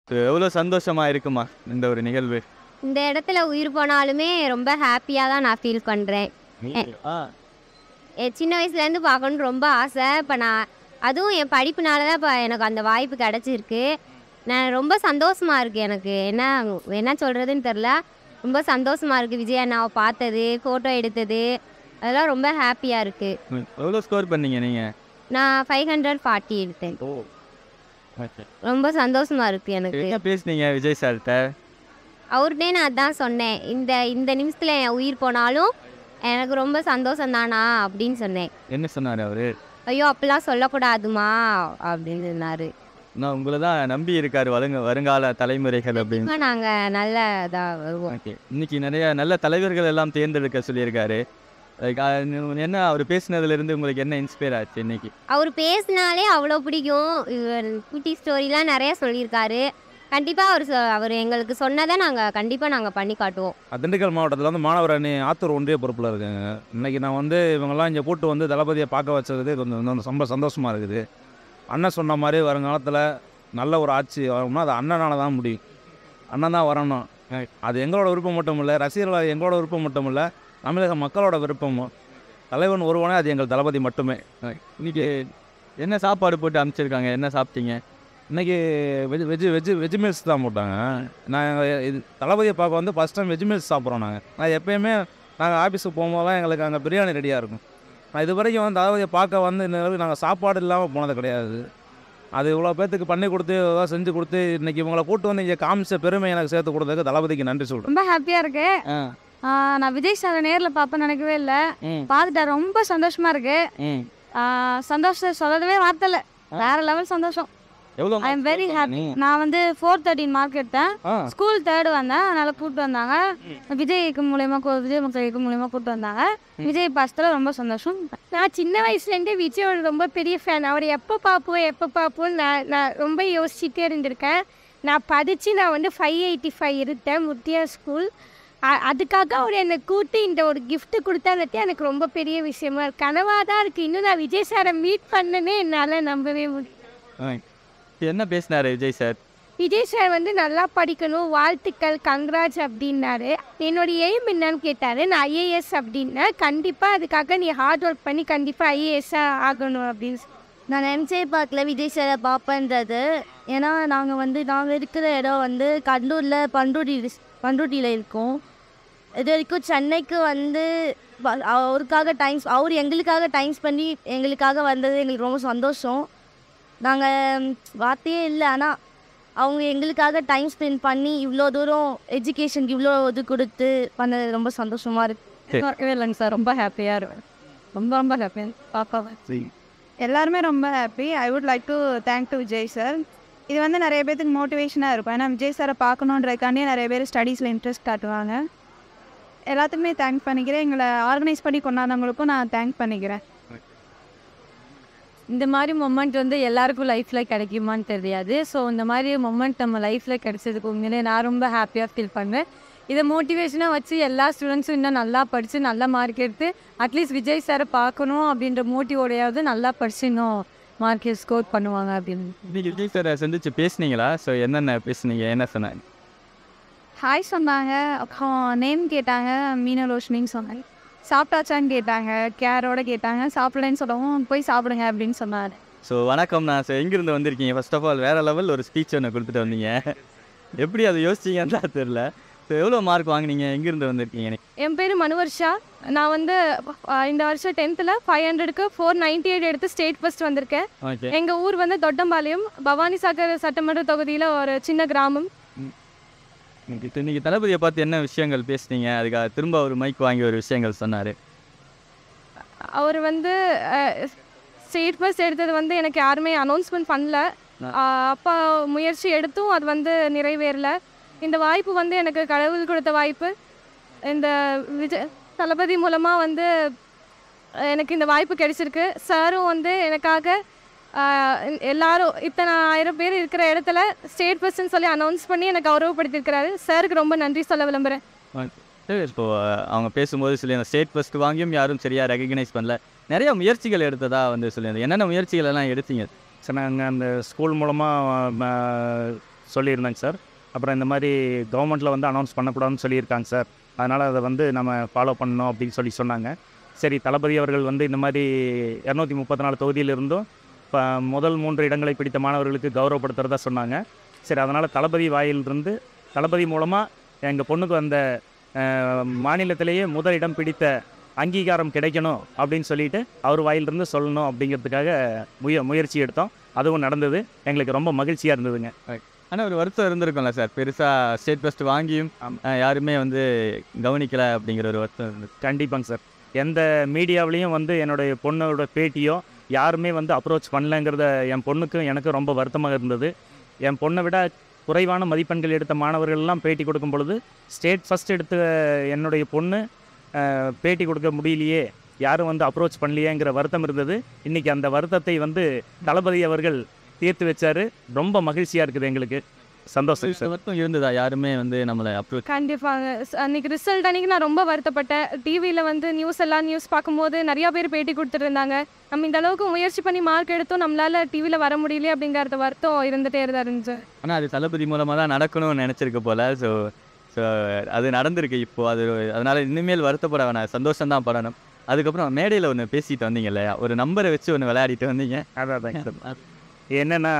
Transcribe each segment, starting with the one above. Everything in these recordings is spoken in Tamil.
எவ்வளோ சந்தோஷமா இருக்குமா இந்த ஒரு நிகழ்வு இந்த இடத்துல உயிர் போனாலுமே ரொம்ப ஹாப்பியாக தான் நான் ஃபீல் பண்ணுறேன் ஆ சின்ன வயசுலேருந்து பார்க்கணுன்னு ரொம்ப ஆசை இப்போ நான் அதுவும் என் படிப்புனால தான் இப்போ எனக்கு அந்த வாய்ப்பு கிடச்சிருக்கு நான் ரொம்ப சந்தோஷமாக இருக்குது எனக்கு என்ன என்ன சொல்கிறதுன்னு தெரில ரொம்ப சந்தோஷமாக இருக்குது விஜய் அண்ணாவை பார்த்தது ஃபோட்டோ எடுத்தது அதெல்லாம் ரொம்ப ஹாப்பியாக இருக்குது எவ்வளோ ஸ்கோர் பண்ணீங்க நீங்கள் நான் ஃபைவ் ஹண்ட்ரட் ஃபார்ட்டி எடுத்தேன் ஓ ஓகே ரொம்ப சந்தோஷமாக இருக்குது எனக்கு என்ன பேசுனீங்க விஜய் சார்கிட்ட அவர்கிட்டே நான் அதான் சொன்னேன் இந்த இந்த நிமிஷத்தில் என் உயிர் போனாலும் எனக்கு ரொம்ப சந்தோஷம் தானா அப்படின்னு சொன்னேன் என்ன சொன்னார் அவர் ஐயோ அப்படிலாம் சொல்லக்கூடாதுமா அப்படின்னு சொன்னார் நான் உங்களை தான் நம்பி இருக்காரு வருங்க வருங்கால தலைமுறைகள் அப்படின்னு நாங்கள் நல்ல இதாக வருவோம் ஓகே இன்னைக்கு நிறைய நல்ல தலைவர்கள் எல்லாம் தேர்ந்தெடுக்க சொல்லியிருக்காரு Like, அஹ், நீ- என்ன அவர் பேசினதுல இருந்து உங்களுக்கு என்ன இன்ஸ்பயர் ஆச்சு இன்னைக்கு அவர் பேசினாலே அவ்வளோ பிடிக்கும் இவர் குட்டி ஸ்டோரிலாம் நிறைய சொல்லியிருக்காரு கண்டிப்பாக அவர் சொ- அவர் எங்களுக்கு சொன்னதை நாங்கள் கண்டிப்பாக நாங்கள் பண்ணி காட்டுவோம் திண்டுக்கல் மாவட்டத்தில் வந்து மாணவர் அணி ஆத்தூர் ஒன்றிய பொறுப்பில் இருக்காங்க இன்னைக்கு நான் வந்து இவங்கெல்லாம் இங்கே கூட்டு வந்து தளபதியை பார்க்க வச்சது கொஞ்சம் வந்து ரொம்ப சந்தோஷமாக இருக்குது அண்ணன் சொன்ன மாதிரி வருங்காலத்தில் நல்ல ஒரு ஆட்சி வரணும்னா அது அண்ணனால தான் முடியும் அண்ணன் தான் வரணும் அது எங்களோட விருப்பம் மட்டும் இல்லை ரசிகர்கள் எங்களோட விருப்பம் மட்டும் இல்லை தமிழக மக்களோட விருப்பமும் தலைவன் ஒருவனே அது எங்கள் தளபதி மட்டுமே இன்னைக்கு என்ன சாப்பாடு போட்டு அனுப்பிச்சிருக்காங்க என்ன சாப்பிட்டீங்க இன்றைக்கி veg veg veg veg meals தான் போட்டாங்க நாங்கள் இது தளபதியை பார்க்க வந்து ஃபஸ்ட் டைம் வெஜ் மீல்ஸ் சாப்பிட்றோம் நாங்கள் நான் எப்பயுமே நாங்கள் ஆஃபீஸுக்கு போகும்போதெல்லாம் எங்களுக்கு அங்கே பிரியாணி ரெடியாக இருக்கும் நான் இது வரைக்கும் வந்து தளபதியை பார்க்க வந்து இன்ன வரைக்கும் நாங்கள் சாப்பாடு இல்லாமல் போனது கிடையாது அது இவ்வளோ பேர்த்துக்கு பண்ணி கொடுத்து இதெல்லாம் செஞ்சு கொடுத்து இன்றைக்கி இவங்களை கூட்டு வந்து இங்கே காமிச்ச பெருமை எனக்கு சேர்த்து கொடுத்ததுக்கு தளபதிக்கு நன்றி சொல்கிறேன் ரொம்ப ஹாப்பியாக இருக்கு ஆ ஆ, நான் விஜய் சாரை நேரில் பார்ப்பேன் நினைக்கவே இல்லை ம் பார்த்துட்டேன் ரொம்ப சந்தோஷமா இருக்கு ம் ஆ, சந்தோஷம் சொல்லவே வார்த்தை இல்லை வேற லெவல் சந்தோஷம் எவ்வளோ ஐ எம் வெரி ஹாப்பி நான் வந்து ஃபோர் தேர்ட்டின் மார்க் எடுத்தேன் ஆ ஸ்கூல் தேர்டு வந்தேன் அதனால கூப்பிட்டு வந்தாங்க விஜய்க்கு மூலயமா கூ- விஜய் மக்களுக்கு மூலயமா கூப்பிட்டு வந்தாங்க விஜய் பார்த்ததுல ரொம்ப சந்தோஷம் நான் சின்ன வயசுலேருந்தே விஜயோட ரொம்ப பெரிய ஃபேன் அவர் எப்போ பார்ப்போம் எப்போ பார்ப்போம் நான் நான் ரொம்ப யோசிச்சுட்டே இருந்திருக்கேன் நான் படித்து நான் வந்து ஃபைவ் எயிட்டி ஃபைவ் இருந்தேன் முத்தியா ஸ்கூல் அ- அதுக்காக அவர் என்னை கூட்டி இந்த ஒரு gift கொடுத்தது எனக்கு ரொம்ப பெரிய விஷயமா இருக்கு கனவாக தான் இருக்குது இன்னும் நான் விஜய் சாரை மீட் பண்ணனே என்னால் நம்பவே முடியும் ஆ. என்ன பேசினாரு விஜய் சார் விஜய் சார் வந்து நல்லா படிக்கணும் வாழ்த்துக்கள் கங்க்ராட்ஸ் அப்படின்னாரு என்னோட எய்ம் என்னன்னு கேட்டார் நான் ஐஏஎஸ் அப்படின்னேன் கண்டிப்பாக அதுக்காக நீ ஹார்ட் ஒர்க் பண்ணி கண்டிப்பாக ஐஏஎஸ்ஸாக ஆகணும் அப்படின்னு சொ- நான் நினச்சே பார்க்கல விஜய் சாரை பார்ப்பேன்றது ஏன்னா நாங்கள் வந்து நாங்கள் இருக்கிற இடம் வந்து கடலூரில் பண்ருட்டி dis- பண்ருட்டியில் இருக்கோம் இது வரைக்கும் சென்னைக்கு வந்து ப- அவருக்காக டைம் அவர் எங்களுக்காக டைம் பண்ணி எங்களுக்காக வந்தது எங்களுக்கு ரொம்ப சந்தோஷம் நாங்கள் வார்த்தையே இல்லை ஆனால் அவங்க எங்களுக்காக டைம் ஸ்பெண்ட் பண்ணி இவ்வளோ தூரம் எஜுகேஷனுக்கு இவ்வளோ இது கொடுத்து பண்ணது ரொம்ப சந்தோஷமாக இருக்குது இருக்கவே இல்லைங்க சார் ரொம்ப ஹாப்பியாக இருக்கும் ரொம்ப ரொம்ப ஹாப்பியாக பாப்பாவை எல்லாருமே ரொம்ப happy I would like to thank to Vijay sir இது வந்து நிறைய பேத்துக்கு மோட்டிவேஷனாக இருக்கும் ஏன்னா விஜய் சாரை பார்க்கணுன்றதுக்காண்டியே நிறைய பேர் ஸ்டடீஸில் இன்ட்ரெஸ்ட் காட்டுவாங்க எல்லாத்துக்குமே தேங்க் பண்ணிக்கிறேன் எங்களை ஆர்கனைஸ் பண்ணி கொண்டாந்தவங்களுக்கும் நான் தேங்க் பண்ணிக்கிறேன் இந்த மாதிரி மொமெண்ட் வந்து எல்லாருக்கும் லைஃப்பில் கிடைக்குமான்னு தெரியாது ஸோ இந்த மாதிரி மொமெண்ட் நம்ம லைஃப்பில் கிடைச்சதுக்கு உண்மையிலே நான் ரொம்ப ஹாப்பியாக ஃபீல் பண்ணுவேன் இதை மோட்டிவேஷனாக வச்சு எல்லா ஸ்டூடெண்ட்ஸும் இன்னும் நல்லா படித்து நல்ல மார்க் எடுத்து அட்லீஸ்ட் விஜய் சாரை பார்க்கணும் அப்படின்ற மோட்டிவோடையாவது நல்லா படித்து இன்னும் மார்க் ஸ்கோர் பண்ணுவாங்க அப்படின்னு இன்னைக்கு விஜய் சாரை சந்திச்சு பேசுனீங்களா ஸோ என்னென்ன பேசுனீங்க என்ன சொன்னாங்க ஹாய் சொன்னாங்க அப்புறம் நேம் கேட்டாங்க மீனலோஷினின்னு சொன்னாங்க சாப்பிட்டாச்சான்னு கேட்டாங்க கேரோட கேட்டாங்க சாப்பிடலன்னு சொல்லவும் போய் சாப்பிடுங்க அப்படின்னு சொன்னார் ஸோ வணக்கம் நான் சார் எங்கேருந்து வந்திருக்கீங்க ஃபர்ஸ்ட் ஆஃப் ஆல் வேறு லெவல் ஒரு ஸ்பீச் ஒன்று கொடுத்துட்டு வந்தீங்க எப்படி அதை யோசிச்சீங்கன்னு தான் தெரில ஸோ எவ்வளோ மார்க் வாங்குனீங்க எங்கேருந்து வந்திருக்கீங்க நீ என் பேர் மனுவர்ஷா நான் வந்து அஹ், இந்த வருஷம் டென்த்தில் ஃபைவ் ஹண்ட்ரடுக்கு ஃபோர் நைன்ட்டி எயிட் எடுத்து ஸ்டேட் ஃபஸ்ட் வந்திருக்கேன் ஓகே எங்கள் ஊர் வந்து தொட்டம்பாளையம் பவானி சாகர் சட்டமன்ற தொகுதியில் ஒரு சின்ன கிராமம் இன்னைக்கு இன்னைக்கு தளபதியை பார்த்து என்ன விஷயங்கள் பேசுனீங்க அதுக்காக திரும்ப ஒரு மைக் வாங்கி ஒரு விஷயங்கள் சொன்னார் அவர் வந்து ஸ்டேட் ஃபஸ்ட் எடுத்தது வந்து எனக்கு யாருமே அனௌன்ஸ்மெண்ட் பண்ணல அஹ், அப்பா முயற்சி எடுத்தும் அது வந்து நிறைவேறல இந்த வாய்ப்பு வந்து எனக்கு கடவுள் கொடுத்த வாய்ப்பு இந்த விஜய் தளபதி மூலமாக வந்து அஹ், எனக்கு இந்த வாய்ப்பு கிடைச்சிருக்கு சாரும் வந்து எனக்காக ஆஹ், எல்லாரும் இத்தனை ஆயிரம் பேர் இருக்கிற இடத்துல ஸ்டேட் ஃபஸ்ட்னு சொல்லி அனௌன்ஸ் பண்ணி எனக்கு கௌரவப்படுத்தியிருக்கிறாரு சாருக்கு ரொம்ப நன்றி சொல்ல விளம்புறேன் சரி இப்போ அவங்க பேசும்போது சொல்லி அந்த ஸ்டேட் ஃபஸ்ட் வாங்கியும் யாரும் சரியாக ரெகக்னைஸ் பண்ணல நிறைய முயற்சிகள் எடுத்ததா வந்து சொல்லியிருந்தேன் என்னென்ன முயற்சிகள் எல்லாம் எடுத்தீங்க சரி நாங்கள் அந்த ஸ்கூல் மூலமாக சொல்லியிருந்தேங்க சார் அப்புறம் இந்த மாதிரி கவர்மெண்ட்டில் வந்து அனௌன்ஸ் பண்ணக்கூடாதுன்னு சொல்லியிருக்காங்க சார் அதனால் அதை வந்து நம்ம ஃபாலோ பண்ணணும் அப்படின்னு சொல்லி சொன்னாங்க சரி தளபதி அவர்கள் வந்து இந்த மாதிரி இரநூத்தி முப்பத்தி நாலு தொகுதியிலிருந்தும் இப்போ முதல் மூன்று இடங்களை பிடித்த மாணவர்களுக்கு கௌரவப்படுத்துறதா சொன்னாங்க சரி அதனால் தளபதி வாயிலிருந்து தளபதி மூலமாக எங்கள் பொண்ணுக்கு அந்த அஹ், மாநிலத்திலேயே முதல் இடம் பிடித்த அங்கீகாரம் கிடைக்கணும் அப்படின்னு சொல்லிட்டு அவர் வாயிலிருந்து சொல்லணும் அப்படிங்கிறதுக்காக முய முயற்சி எடுத்தோம் அதுவும் நடந்தது எங்களுக்கு ரொம்ப மகிழ்ச்சியாக இருந்ததுங்க ஆனால் ஒரு வருத்தம் இருந்திருக்கும்ல சார் பெருசாக ஸ்டேட் ஃபஸ்ட் வாங்கியும் அஹ், யாருமே வந்து கவனிக்கல அப்படிங்கிற ஒரு வருத்தம் இருந்தது கண்டிப்பாங்க சார் எந்த மீடியாவிலையும் வந்து என்னுடைய பொண்ணோட பேட்டியோ யாருமே வந்து அப்ரோச் பண்ணலங்கிறத என் பொண்ணுக்கும் எனக்கும் ரொம்ப வருத்தமாக இருந்தது என் பொண்ணை விட குறைவான மதிப்பெண்கள் எடுத்த மாணவர்கள்லாம் பேட்டி கொடுக்கும் பொழுது ஸ்டேட் ஃபஸ்ட் எடுத்த என்னுடைய பொண்ணு அஹ், பேட்டி கொடுக்க முடியலையே யாரும் வந்து அப்ரோச் பண்ணலையேங்கிற வருத்தம் இருந்தது இன்றைக்கி அந்த வருத்தத்தை வந்து தளபதி அவர்கள் தீர்த்து வச்சாரு ரொம்ப மகிழ்ச்சியாக இருக்குது எங்களுக்கு சந்தோஷம் சார் வருத்தம் இருந்ததா யாருமே வந்து நம்மளை அப்ரோச் கண்டிப்பாங்க ஸ்- அன்னைக்கு ரிசல்ட் அன்னைக்கு நான் ரொம்ப வருத்தப்பட்டேன் டிவியில் வந்து நியூஸ் எல்லாம் நியூஸ் பார்க்கும்போது நிறையா பேர் பேட்டி கொடுத்துட்டு இருந்தாங்க நம்ம இந்த அளவுக்கு முயற்சி பண்ணி மார்க் எடுத்தோம் நம்மளால டிவியில் வர முடியலையே அப்படிங்கிறது வருத்தம் இருந்துகிட்டே தான் இருந்துச்சு ஆனால் அது தளபதி மூலமாக தான் நடக்கணும்னு நினச்சிருக்க போல ஸோ ஸோ அது நடந்திருக்கு இப்போது அது அதனால் இனிமேல் வருத்தப்பட வேணாம் சந்தோஷம் தான் படணும் அதுக்கப்புறம் மேடையில் ஒன்று பேசிட்டு வந்தீங்க இல்லையா ஒரு நம்பரை வச்சு ஒன்று விளையாடிட்டு வந்தீங்க அதான் சார் என்னென்னா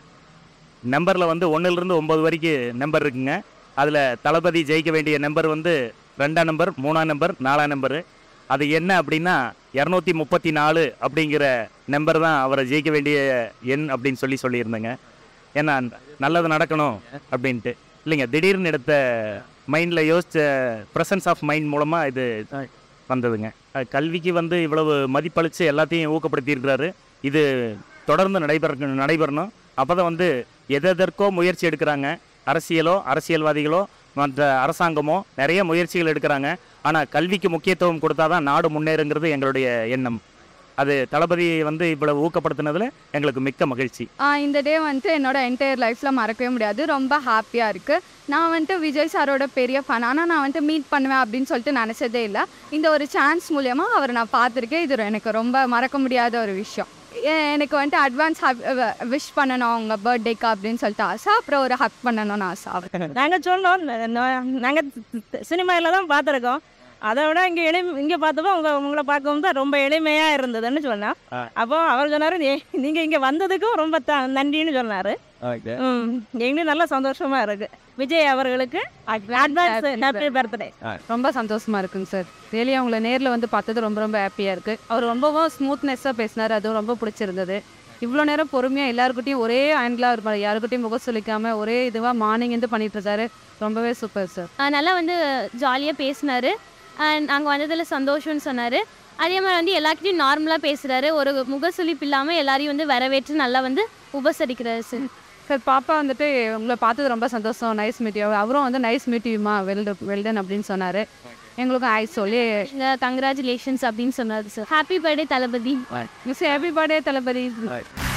நம்பரில் வந்து ஒன்றுலேருந்து ஒம்பது வரைக்கும் நம்பர் இருக்குங்க அதில் தளபதி ஜெயிக்க வேண்டிய நம்பர் வந்து ரெண்டாம் நம்பர் மூணாம் நம்பர் நாலாம் நம்பரு அது என்ன அப்படின்னா இரநூத்தி முப்பத்தி நாலு அப்படிங்கிற நம்பர் தான் அவரை ஜெயிக்க வேண்டிய எண் அப்படின்னு சொல்லி சொல்லியிருந்தேங்க ஏன்னா நல்லது நடக்கணும் அப்படின்ட்டு இல்லைங்க திடீர்னு எடுத்த மைண்டில் யோசித்த ப்ரெசன்ஸ் ஆஃப் மைண்ட் மூலமாக இது வந்ததுங்க அஹ் கல்விக்கு வந்து இவ்வளவு மதிப்பளித்து எல்லாத்தையும் ஊக்கப்படுத்தியிருக்கிறாரு இது தொடர்ந்து நடைபெற நடைபெறணும் அப்போ தான் வந்து எதெதற்கோ முயற்சி எடுக்கிறாங்க அரசியலோ அரசியல்வாதிகளோ மற்ற அரசாங்கமோ நிறைய முயற்சிகள் எடுக்கிறாங்க ஆனால் கல்விக்கு முக்கியத்துவம் கொடுத்தா தான் நாடு முன்னேறுங்கிறது எங்களுடைய எண்ணம் அது தளபதி வந்து இவ்வளவு ஊக்கப்படுத்தினதில் எங்களுக்கு மிக்க மகிழ்ச்சி இந்த டே வந்துட்டு என்னோட என்டையர் லைஃப்பில் மறக்கவே முடியாது ரொம்ப ஹாப்பியாக இருக்குது நான் வந்துட்டு விஜய் சாரோட பெரிய ஃபன் ஆனால் நான் வந்துட்டு மீட் பண்ணுவேன் அப்படின்னு சொல்லிட்டு நினச்சதே இல்லை இந்த ஒரு சான்ஸ் மூலயமா அவரை நான் பார்த்துருக்கேன் இது எனக்கு ரொம்ப மறக்க முடியாத ஒரு விஷயம் எ- எனக்கு வந்துட்டு அட்வான்ஸ் விஷ் பண்ணணும் அவங்க பர்த்டேக்கு அப்படின்னு சொல்லிட்டு ஆசை அப்புறம் ஒரு ஹக் பண்ணணும்னு ஆசை நாங்கள் சொன்னோம் நாங்கள் சினிமாவில் தான் பார்த்துருக்கோம் அதை விட இங்கே எளி இங்கே பார்த்தப்போ உங்க உங்களை பார்க்கவும் தான் ரொம்ப எளிமையாக இருந்ததுன்னு சொன்னோம் ஆ. அப்போ அவர் சொன்னார் நீங்கள் இங்கே வந்ததுக்கும் ரொம்ப த நன்றின்னு சொன்னார் ஓகே ம் எங்களுக்கு நல்ல சந்தோஷமாக இருக்குது விஜய் அவர்களுக்கு அட்வான்ஸ் ஹாப்பி பர்த்டே ரொம்ப சந்தோஷமா இருக்குங்க சார் ரியலி அவங்கள நேரில் வந்து பார்த்தது ரொம்ப ரொம்ப ஹாப்பியாக இருக்குது அவர் ரொம்பவும் ஸ்மூத்னஸ்ஸாக பேசினார் அதுவும் ரொம்ப பிடிச்சிருந்தது இவ்வளோ நேரம் பொறுமையாக எல்லாருக்கிட்டையும் ஒரே ஆங்கிளாக இருப்பார் யாருக்கிட்டையும் முகம் சொல்லிக்காம ஒரே இதுவாக மார்னிங் இருந்து பண்ணிட்டு இருக்காரு ரொம்பவே சூப்பர் சார் ஆஹ் நல்லா வந்து ஜாலியாக பேசினார் நாங்கள் வந்ததில் சந்தோஷம்னு சொன்னார் அதே மாதிரி வந்து எல்லாருக்கிட்டையும் நார்மலாக பேசுகிறாரு ஒரு முகசுளிப்பு இல்லாமல் எல்லாரையும் வந்து வரவேற்று நல்லா வந்து உபசரிக்கிறாரு சார் சார் பாப்பா வந்துட்டு உங்களை பார்த்தது ரொம்ப சந்தோஷம் நைஸ் மீட் அவரும் வந்து நைஸ் மீட்டியுமா வெல் வெல்டன் அப்படின்னு சொன்னார் எங்களுக்கும் ஐ சொல்லி கங்க்ராச்சுலேஷன்ஸ் அப்படின்னு சொன்னார் sir happy birthday Thalapathy miss happy birthday தளபதி